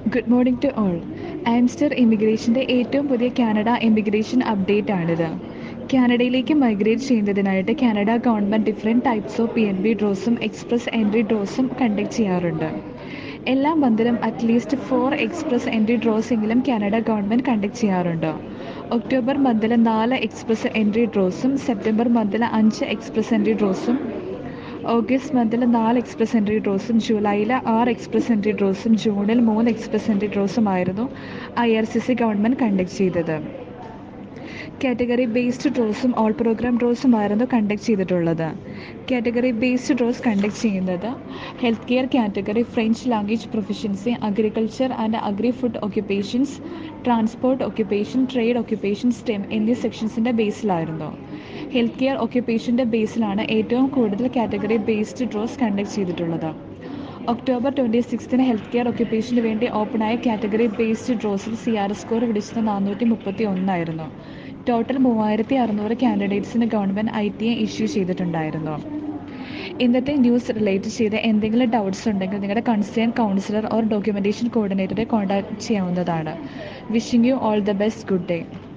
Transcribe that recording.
good morning to all Amster ഇമിഗ്രേഷൻ്റെ ഏറ്റവും പുതിയ കാനഡ ഇമിഗ്രേഷൻ അപ്ഡേറ്റ് ആണിത് കാനഡയിലേക്ക് മൈഗ്രേറ്റ് ചെയ്യുന്നതിനായിട്ട് Canada government different types of P N P ഡ്രോസും എക്സ്പ്രസ് എൻട്രി ഡ്രോസും കണ്ടക്ട് ചെയ്യാറുണ്ട് എല്ലാ മന്തിലും at least four express entry draws എങ്കിലും കാനഡ ഗവൺമെൻറ് കണ്ടക്ട് ചെയ്യാറുണ്ട് ഒക്ടോബർ മന്തിൽ നാല് എക്സ്പ്രസ് എൻട്രി ഡ്രോസും സെപ്റ്റംബർ മന്തിൽ അഞ്ച് എക്സ്പ്രസ് എൻട്രി ഡ്രോസും ഓഗസ്റ്റ് മന്തിൽ നാല് എക്സ്പ്രസ് എൻട്രി ഡ്രോസും ജൂലൈയിൽ ആറ് എക്സ്പ്രസ് എൻട്രി ഡ്രോസും ജൂണിൽ മൂന്ന് എക്സ്പ്രസ് എൻട്രി ഡ്രോസുമായിരുന്നു I R C C government conduct ചെയ്തത് കാറ്റഗറി ബേസ്ഡ് ഡ്രോസും ഓൾ പ്രോഗ്രാം ഡ്രോസുമായിരുന്നു കണ്ടക്ട് ചെയ്തിട്ടുള്ളത് കാറ്റഗറി ബേസ്ഡ് ഡ്രോസ് കണ്ടക്ട് ചെയ്യുന്നത് health care category French language proficiency agriculture and agri food occupations transport occupation trade occupation STEM എന്നീ സെക്ഷൻസിൻ്റെ ബേസിലായിരുന്നു health care ഓക്യുപ്പേഷൻ്റെ ബേസിലാണ് ഏറ്റവും കൂടുതൽ കാറ്റഗറി ബേസ്ഡ് ഡ്രോസ് കണ്ടക്ട് ചെയ്തിട്ടുള്ളത് ഒക്ടോബർ ട്വൻറ്റി സിക്സ്തിന് ഹെൽത്ത് കെയർ ഓക്യുപ്പേഷന് വേണ്ടി ഓപ്പണായ കാറ്റഗറി ബേസ്ഡ് ഡ്രോസിൽ സി ആർ സ്കോർ വിളിച്ചത് നാനൂറ്റി മുപ്പത്തി ഒന്നായിരുന്നു ടോട്ടൽ മൂവായിരത്തി അറുന്നൂറ് കാൻഡിഡേറ്റ്സിന് government I T A issue ചെയ്തിട്ടുണ്ടായിരുന്നു ഇന്നത്തെ ന്യൂസ് റിലേറ്റ് ചെയ്ത് എന്തെങ്കിലും ഡൗട്ട്സ് ഉണ്ടെങ്കിൽ നിങ്ങളുടെ കൺസേൺ കൗൺസിലർ ഓർ ഡോക്യുമെൻറ്റേഷൻ കോർഡിനേറ്ററെ കോൺടാക്ട് ചെയ്യാവുന്നതാണ് wishing you all the best good day